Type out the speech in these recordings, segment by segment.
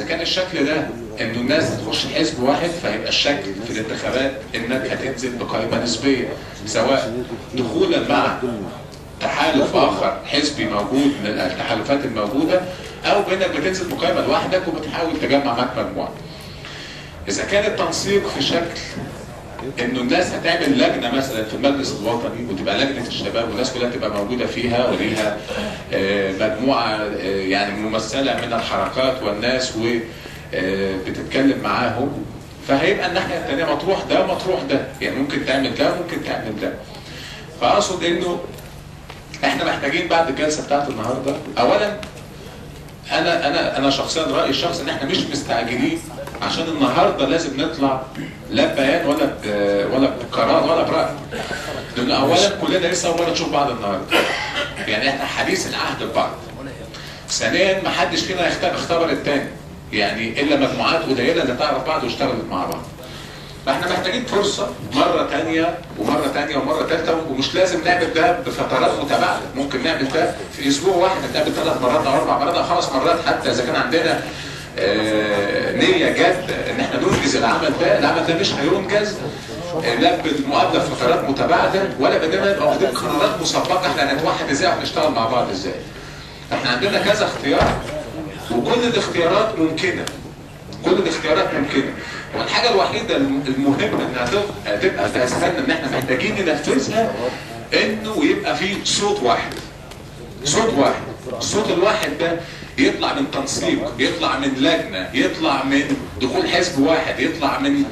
اذا كان الشكل ده انه الناس تخش حزب واحد فهيبقى الشكل في الانتخابات انك هتنزل بقائمه نسبيه سواء دخولا مع تحالف اخر حزبي موجود من التحالفات الموجوده او بانك بتنزل مقايمه لوحدك وبتحاول تجمع معاك مجموعه. اذا كان التنسيق في شكل انه الناس هتعمل لجنه مثلا في المجلس الوطني وتبقى لجنه الشباب والناس كلها تبقى موجوده فيها وليها آه، مجموعه آه، يعني ممثله من الحركات والناس وبتتكلم معاهم فهيبقى الناحيه الثانيه مطروح ده ومطروح ده يعني ممكن تعمل ده وممكن تعمل ده. فاقصد انه احنا محتاجين بعد الجلسه بتاعت النهارده اولا انا انا انا شخصيا رايي الشخصي ان احنا مش مستعجلين عشان النهارده لازم نطلع لا بيان ولا ب- ولا بقرار ولا براي لان اولا كلنا لسه اول مره نشوف بعض النهارده يعني احنا حديث العهد ببعض ثانيا ما حدش فينا يختبر اختبر الثاني يعني الا مجموعات قليله اللي تعرف بعض واشتغلت مع بعض فاحنا محتاجين فرصة مرة تانية ومرة تانية ومرة تالتة ومش لازم نعمل ده بفترات متباعدة ممكن نعمل ده في أسبوع واحد نتقابل ثلاث مرات أو أربع مرات أو خمس مرات حتى إذا كان عندنا آه، نية جادة إن إحنا ننجز العمل ده العمل ده مش هينجز آه، لا بالمقابلة في فترات متباعدة ولا بإننا نبقى واخدين قرارات مسبقة إحنا هنتوحد إزاي وهنشتغل مع بعض إزاي. إحنا عندنا كذا اختيار وكل الاختيارات ممكنة كل الاختيارات ممكنه والحاجه الوحيده المهمه انها تبقى تبقى في اذهاننا ان احنا محتاجين ننفذها انه يبقى في صوت واحد صوت واحد الصوت الواحد ده يطلع من تنسيق يطلع من لجنه يطلع من دخول حزب واحد يطلع من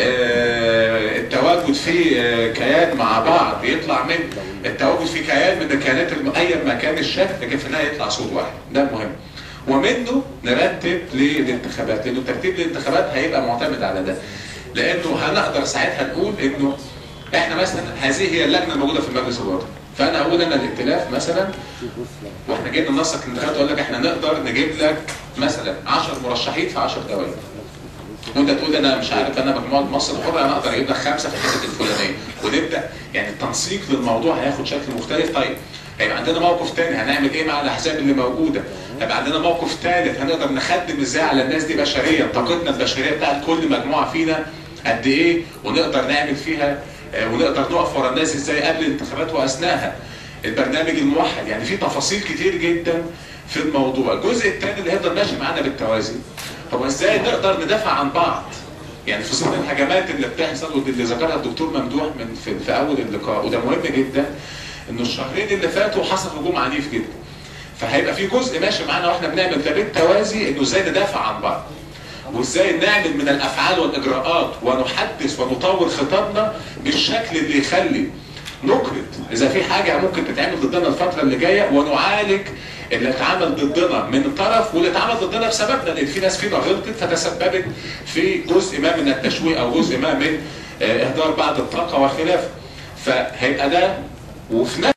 آه، التواجد في آه، كيان مع بعض يطلع من التواجد في كيان من الكيانات الم- ايا ما كان الشكل لكن في النهايه يطلع صوت واحد ده المهم ومنه نرتب للانتخابات لانه ترتيب الانتخابات هيبقى معتمد على ده لانه هنقدر ساعتها نقول انه احنا مثلا هذه هي اللجنه الموجوده في المجلس الوطني فانا اقول انا الائتلاف مثلا واحنا جينا ننسق الانتخابات اقول لك احنا نقدر نجيب لك مثلا 10 مرشحين في 10 دوائر وانت تقول انا مش عارف انا مجموعه مصر الحره انا اقدر اجيب لك خمسه في الحته الفلانيه ونبدا يعني التنسيق للموضوع هياخد شكل مختلف طيب هيبقى عندنا موقف تاني هنعمل ايه مع الاحزاب اللي موجوده هيبقى عندنا موقف ثالث هنقدر نخدم ازاي على الناس دي بشريا طاقتنا البشريه بتاعت كل مجموعه فينا قد ايه ونقدر نعمل فيها آه، ونقدر نقف ورا الناس ازاي قبل الانتخابات واثناءها البرنامج الموحد يعني في تفاصيل كتير جدا في الموضوع الجزء الثاني اللي هيفضل ماشي معانا بالتوازي هو ازاي نقدر ندافع عن بعض يعني في ظل الهجمات اللي بتحصل واللي ذكرها الدكتور ممدوح من في, في اول اللقاء وده مهم جدا انه الشهرين اللي فاتوا حصل هجوم عنيف جدا فهيبقى في جزء ماشي معانا واحنا بنعمل ده بالتوازي انه ازاي ندافع عن بعض وازاي نعمل من الافعال والاجراءات ونحدث ونطور خطابنا بالشكل اللي يخلي نقرض اذا في حاجه ممكن تتعمل ضدنا الفتره اللي جايه ونعالج اللي اتعمل ضدنا من طرف واللي اتعمل ضدنا بسببنا لان في ناس فينا غلطت فتسببت في جزء ما من التشويه او جزء ما من آه، اهدار بعض الطاقه وخلافه فهيبقى ده وفي نفس